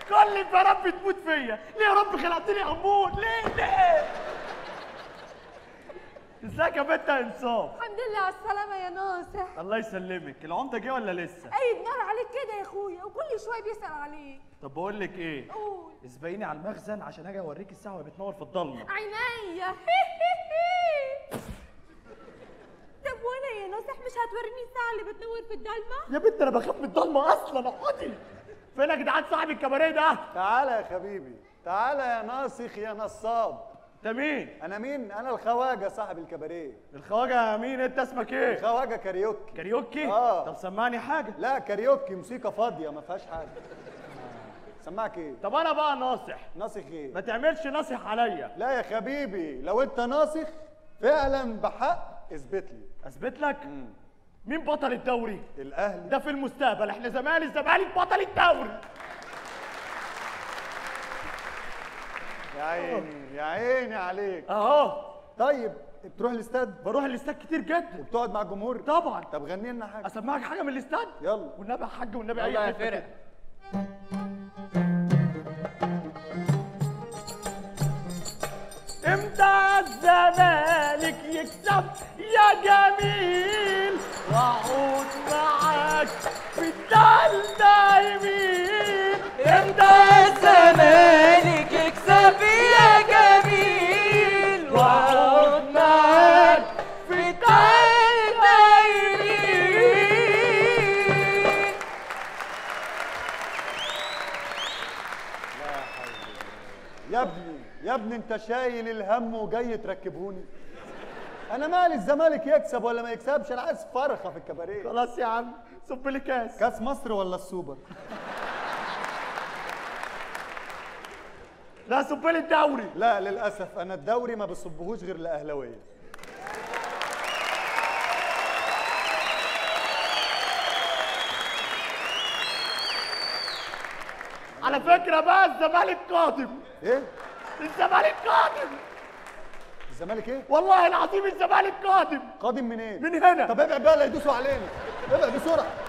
كل البنات بتموت فيا ليه يا رب خلقتني اموت ليه ليه ازيك يا بنت يا انصاف الحمد لله على السلامة يا ناصح الله يسلمك العمده جه ولا لسه أي نار عليك كده يا أخويا وكل شوية بيسأل عليك طب بقول لك ايه قول اسبقيني على المخزن عشان اجي اوريك الساعه وهي بتنور في الضلمه عينيا طب وانا يا ناصح مش هتوريني الساعة اللي بتنور في الضلمة؟ يا بنت انا بخاف من الضلمه اصلا اقعدي فين يا جدعان صاحب الكباريه ده تعالى يا حبيبي تعالى يا ناسخ يا نصاب انت مين انا مين انا الخواجه صاحب الكباريه الخواجه مين انت اسمك ايه خواجه كاريوكي كاريوكي آه. طب سمعني حاجه لا كاريوكي موسيقى فاضيه ما فيهاش حاجه سمعك ايه طب انا بقى ناصح ناسخ ايه ما تعملش ناصح عليا لا يا حبيبي لو انت ناسخ فعلا بحق اثبت لي اثبت لك مين بطل الدوري الاهلي ده في المستقبل احنا زمان الزمالك بطل الدوري يا عيني يا عيني عليك اهو طيب بتروح الاستاد بروح الاستاد كتير جدا وبتقعد مع الجمهور طبعا طب غني لنا حاجه اسمعك حاجه من الاستاد يلا والنبي يا حاج والنبي يلا يا حتة فرق. كده. امتى الزمالك يكسب يا جميل واعود معاك في الدال دايمين امتى الزمالك يكسب يا جميل واقعد معاك في الدال دايمين يا ابني يا ابني انت شايل الهم وجاي تركبهوني انا مالي الزمالك يكسب ولا ما يكسبش انا عايز فرخه في الكباريه خلاص يا عم صب لي كاس كاس مصر ولا السوبر لا صب لي الدوري لا للاسف انا الدوري ما بصبهوش غير الاهلاويه على فكره بقى الزمالك قادم ايه الزمالك قادم الزمالك ايه والله العظيم الزمالك قادم قادم منين من هنا طب ابعد بقى لا يدوسوا علينا ابعد بسرعه